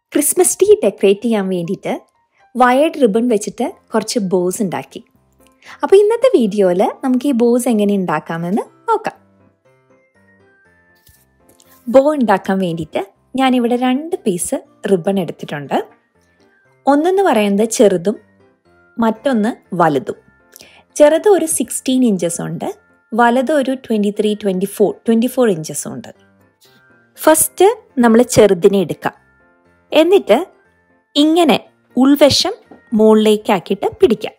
Christmas tree decorate ചെയ്യാൻ വേണ്ടിയിട്ട് wired ribbon വെച്ചിട്ട് കുറച്ച് ബോസ് ഉണ്ടാക്കി അപ്പോൾ ഇന്നത്തെ വീഡിയോയിൽ നമുക്ക് ഈ ബോസ് എങ്ങനെ ഉണ്ടാക്കാമെന്ന് നോക്കാം ബോ ഉണ്ടാക്കാൻ വേണ്ടിയിട്ട് ഞാനിവിടെ രണ്ട് പീസ് റിബൺ എടുത്തിട്ടുണ്ട് ഒന്നെന്ന് പറയുന്നത് ചെറുതും മറ്റൊന്ന് വലുതും ചെറുത് ഒരു സിക്സ്റ്റീൻ ഇഞ്ചസ് ഉണ്ട് വലുത് ഒരു twenty three twenty four twenty four ഇഞ്ചസും ഉണ്ട് ഫസ്റ്റ് നമ്മൾ ചെറുതിനെ എടുക്കാം എന്നിട്ട് ഇങ്ങനെ ഉൾവശം മുകളിലേക്കാക്കിയിട്ട് പിടിക്കാം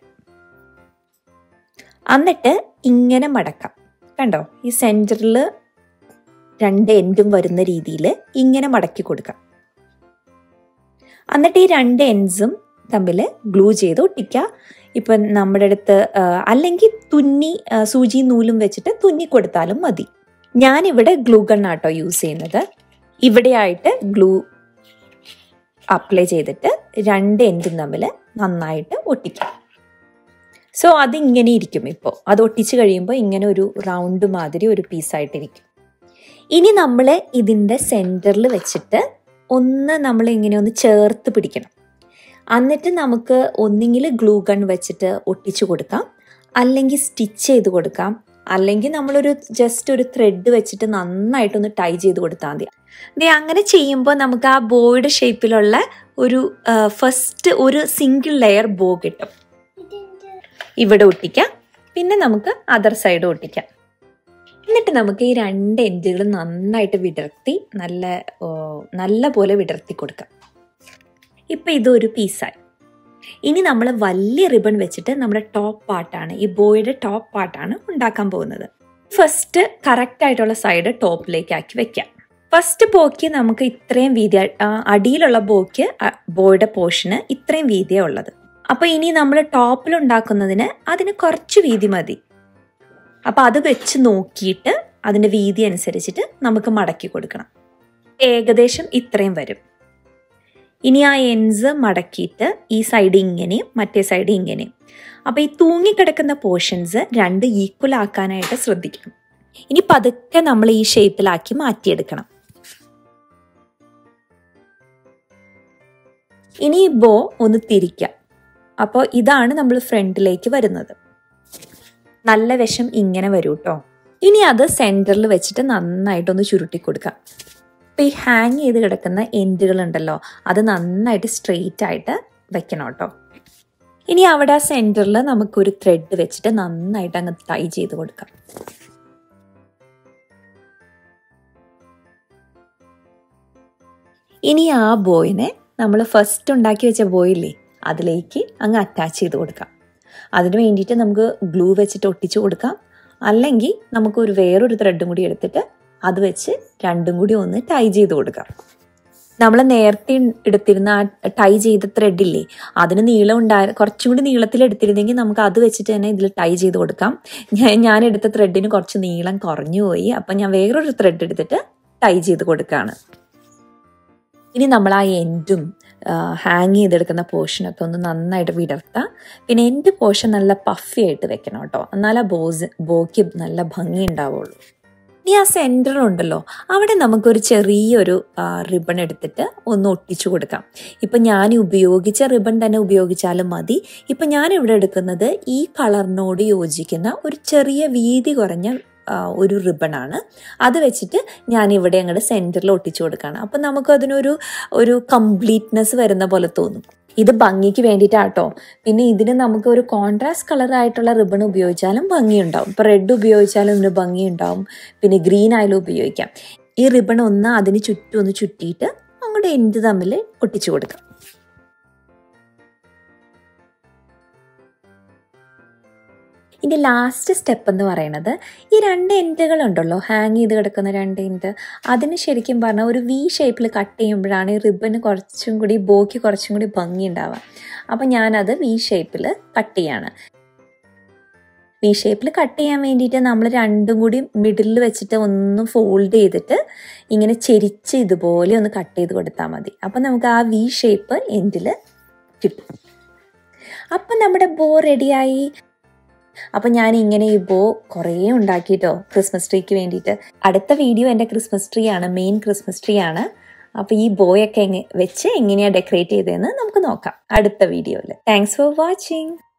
എന്നിട്ട് ഇങ്ങനെ മടക്കാം കണ്ടോ ഈ സെൻറ്ററിൽ രണ്ട് എൻഡും വരുന്ന രീതിയിൽ ഇങ്ങനെ മടക്കി കൊടുക്കാം എന്നിട്ട് ഈ രണ്ട് എൻഡ്സും തമ്മിൽ ഗ്ലൂ ചെയ്ത് ഒട്ടിക്കുക ഇപ്പം നമ്മുടെ അടുത്ത് അല്ലെങ്കിൽ തുന്നി സൂചി നൂലും വെച്ചിട്ട് തുന്നി കൊടുത്താലും മതി ഞാനിവിടെ ഗ്ലൂ ഗണ്ണാട്ടോ യൂസ് ചെയ്യുന്നത് ഇവിടെയായിട്ട് ഗ്ലൂ അപ്ലൈ ചെയ്തിട്ട് രണ്ട് എൻഡും തമ്മിൽ നന്നായിട്ട് ഒട്ടിക്കാം സോ അതിങ്ങനെ ഇരിക്കും ഇപ്പോൾ അത് ഒട്ടിച്ച് കഴിയുമ്പോൾ ഇങ്ങനെ ഒരു റൗണ്ട് മാതിരി ഒരു പീസായിട്ടിരിക്കും ഇനി നമ്മൾ ഇതിൻ്റെ സെൻറ്ററിൽ വെച്ചിട്ട് ഒന്ന് നമ്മൾ ഇങ്ങനെ ഒന്ന് ചേർത്ത് പിടിക്കണം എന്നിട്ട് നമുക്ക് ഒന്നെങ്കിൽ ഗ്ലൂ ഗൺ വെച്ചിട്ട് ഒട്ടിച്ചു കൊടുക്കാം അല്ലെങ്കിൽ സ്റ്റിച്ച് ചെയ്ത് കൊടുക്കാം അല്ലെങ്കിൽ നമ്മളൊരു ജസ്റ്റ് ഒരു ത്രെഡ് വെച്ചിട്ട് നന്നായിട്ടൊന്ന് ടൈ ചെയ്ത് കൊടുത്താൽ മതി ദേ അങ്ങനെ ചെയ്യുമ്പോൾ നമുക്ക് ആ ബോയുടെ ഷേപ്പിലുള്ള ഒരു ഫസ്റ്റ് ഒരു സിംഗിൾ ലെയർ ബോ കിട്ടും ഇവിടെ ഒട്ടിക്കാം പിന്നെ നമുക്ക് അതർ സൈഡ് ഒട്ടിക്കാം എന്നിട്ട് നമുക്ക് ഈ രണ്ട് എൻഡുകൾ നന്നായിട്ട് വിടർത്തി നല്ല നല്ല പോലെ വിടർത്തി കൊടുക്കാം ഇപ്പം ഇതൊരു പീസായി ഇനി നമ്മൾ വലിയ റിബൺ വെച്ചിട്ട് നമ്മുടെ ടോപ്പ് പാർട്ടാണ് ഈ ബോയുടെ ടോപ്പ് പാർട്ടാണ് ഉണ്ടാക്കാൻ പോകുന്നത് ഫസ്റ്റ് കറക്റ്റ് ആയിട്ടുള്ള സൈഡ് ടോപ്പിലേക്ക് ആക്കി വെക്കാം ഫസ്റ്റ് ബോക്ക് നമുക്ക് ഇത്രയും വീതി അടിയിലുള്ള ബോക്ക് ബോയുടെ പോർഷന് ഇത്രയും വീതിയാണ് ഉള്ളത് അപ്പോൾ ഇനി നമ്മൾ ടോപ്പിൽ ഉണ്ടാക്കുന്നതിന് അതിന് കുറച്ച് വീതി മതി അപ്പോൾ അത് വെച്ച് നോക്കിയിട്ട് അതിൻ്റെ വീതി അനുസരിച്ചിട്ട് നമുക്ക് മടക്കി കൊടുക്കണം ഏകദേശം ഇത്രയും വരും ഇനി ആ എൻസ് മടക്കിയിട്ട് ഈ സൈഡ് ഇങ്ങനെയും മറ്റേ സൈഡ് ഇങ്ങനെയും അപ്പോൾ ഈ തൂങ്ങിക്കിടക്കുന്ന പോർഷൻസ് രണ്ട് ഈക്വൽ ആക്കാനായിട്ട് ശ്രദ്ധിക്കണം ഇനി പതുക്കെ നമ്മൾ ഈ ഷേപ്പിലാക്കി മാറ്റിയെടുക്കണം ഇനി ഈ ബോ ഒന്ന് തിരിക്കാം അപ്പോൾ ഇതാണ് നമ്മൾ ഫ്രണ്ടിലേക്ക് വരുന്നത് നല്ല വശം ഇങ്ങനെ വരും കേട്ടോ ഇനി അത് സെൻറ്ററിൽ വെച്ചിട്ട് നന്നായിട്ടൊന്ന് ചുരുട്ടി കൊടുക്കാം ഇപ്പം ഈ ഹാങ് ചെയ്ത് കിടക്കുന്ന എൻഡുകൾ ഉണ്ടല്ലോ അത് നന്നായിട്ട് സ്ട്രെയിറ്റ് ആയിട്ട് വെക്കണം കേട്ടോ ഇനി അവിടെ ആ സെൻറ്ററിൽ നമുക്കൊരു ത്രെഡ് വെച്ചിട്ട് നന്നായിട്ട് അങ്ങ് ടൈ ചെയ്ത് കൊടുക്കാം ഇനി ആ ബോയിനെ നമ്മൾ ഫസ്റ്റ് ഉണ്ടാക്കി വെച്ച ബോയില്ലേ അതിലേക്ക് അങ്ങ് അറ്റാച്ച് ചെയ്ത് കൊടുക്കാം അതിന് വേണ്ടിയിട്ട് നമുക്ക് ഗ്ലൂ വെച്ചിട്ട് ഒട്ടിച്ചു കൊടുക്കാം അല്ലെങ്കിൽ നമുക്ക് ഒരു വേറൊരു ത്രെഡും കൂടി എടുത്തിട്ട് അത് വെച്ച് രണ്ടും കൂടി ഒന്ന് ടൈ ചെയ്ത് കൊടുക്കാം നമ്മൾ നേരത്തെ എടുത്തിരുന്ന ആ ടൈ ചെയ്ത ത്രെഡില്ലേ അതിന് നീളം ഉണ്ടായ കുറച്ചും കൂടി നീളത്തിൽ എടുത്തിരുന്നെങ്കിൽ നമുക്ക് അത് വെച്ചിട്ട് തന്നെ ഇതിൽ ടൈ ചെയ്ത് കൊടുക്കാം ഞാൻ ഞാൻ എടുത്ത ത്രെഡിന് കുറച്ച് നീളം കുറഞ്ഞു പോയി അപ്പം ഞാൻ വേറൊരു ത്രെഡ് എടുത്തിട്ട് ടൈ ചെയ്ത് കൊടുക്കുകയാണ് ഇനി നമ്മൾ ആ എൻഡും ഹാങ് ചെയ്തെടുക്കുന്ന പോർഷനൊക്കെ ഒന്ന് നന്നായിട്ട് വിടർത്താം പിന്നെ എൻ്റെ പോർഷൻ നല്ല പഫി ആയിട്ട് വെക്കണം കേട്ടോ എന്നാൽ ആ ബോസ് ബോക്ക് നല്ല ഭംഗി ഉണ്ടാവുള്ളൂ ഇനി ആ സെൻറ്റർ ഉണ്ടല്ലോ അവിടെ നമുക്കൊരു ചെറിയൊരു റിബൺ എടുത്തിട്ട് ഒന്ന് ഒട്ടിച്ചു കൊടുക്കാം ഇപ്പം ഞാൻ ഉപയോഗിച്ച റിബൺ തന്നെ ഉപയോഗിച്ചാലും മതി ഇപ്പം ഞാൻ ഇവിടെ എടുക്കുന്നത് ഈ കളറിനോട് യോജിക്കുന്ന ഒരു ചെറിയ വീതി കുറഞ്ഞ ഒരു റിബണാണ് അത് വെച്ചിട്ട് ഞാൻ ഇവിടെ അങ്ങോട്ട് സെൻറ്ററിൽ ഒട്ടിച്ചു കൊടുക്കുകയാണ് അപ്പം നമുക്കതിനൊരു ഒരു കംപ്ലീറ്റ്നെസ് വരുന്ന പോലെ തോന്നും ഇത് ഭംഗിക്ക് വേണ്ടിയിട്ടാട്ടോ പിന്നെ ഇതിന് നമുക്ക് ഒരു കോൺട്രാസ്റ്റ് കളർ ആയിട്ടുള്ള റിബൺ ഉപയോഗിച്ചാലും ഭംഗിയുണ്ടാവും ഇപ്പോൾ റെഡ് ഉപയോഗിച്ചാലും ഇതിന് ഭംഗിയുണ്ടാവും പിന്നെ ഗ്രീൻ ആയാലും ഉപയോഗിക്കാം ഈ റിബൺ ഒന്ന് അതിന് ചുറ്റും ഒന്ന് ചുറ്റിയിട്ട് അങ്ങോട്ട് എൻഡ് തമ്മിൽ ഒട്ടിച്ചു കൊടുക്കാം ഇനി ലാസ്റ്റ് സ്റ്റെപ്പ് എന്ന് പറയുന്നത് ഈ രണ്ട് എൻഡുകളുണ്ടല്ലോ ഹാങ് ചെയ്ത് കിടക്കുന്ന രണ്ട് എൻഡ് അതിന് ശരിക്കും പറഞ്ഞാൽ ഒരു വി ഷേപ്പിൽ കട്ട് ചെയ്യുമ്പോഴാണ് ഈ റിബന് കുറച്ചും കൂടി ബോക്ക് കുറച്ചും കൂടി ഭംഗി ഉണ്ടാവുക അപ്പം ഞാനത് വി ഷേപ്പിൽ കട്ട് ചെയ്യാണ് വി ഷേപ്പിൽ കട്ട് ചെയ്യാൻ വേണ്ടിയിട്ട് നമ്മൾ രണ്ടും കൂടി മിഡിലിൽ വെച്ചിട്ട് ഒന്ന് ഫോൾഡ് ചെയ്തിട്ട് ഇങ്ങനെ ചെരിച്ച് ഇതുപോലെ ഒന്ന് കട്ട് ചെയ്ത് കൊടുത്താൽ മതി അപ്പം നമുക്ക് ആ വി ഷേപ്പ് എൻഡിൽ കിട്ടും അപ്പം നമ്മുടെ ബോ റെഡിയായി അപ്പം ഞാൻ ഇങ്ങനെ ഈ ബോ കുറേ ഉണ്ടാക്കിയിട്ടോ ക്രിസ്മസ് ട്രീക്ക് വേണ്ടിയിട്ട് അടുത്ത വീഡിയോ എൻ്റെ ക്രിസ്മസ് ട്രീ ആണ് മെയിൻ ക്രിസ്മസ് ട്രീ ആണ് അപ്പോൾ ഈ ബോയൊക്കെ എങ്ങ വെച്ച് എങ്ങനെയാണ് ഡെക്കറേറ്റ് ചെയ്തതെന്ന് നമുക്ക് നോക്കാം അടുത്ത വീഡിയോയിൽ താങ്ക്സ് ഫോർ വാച്ചിങ്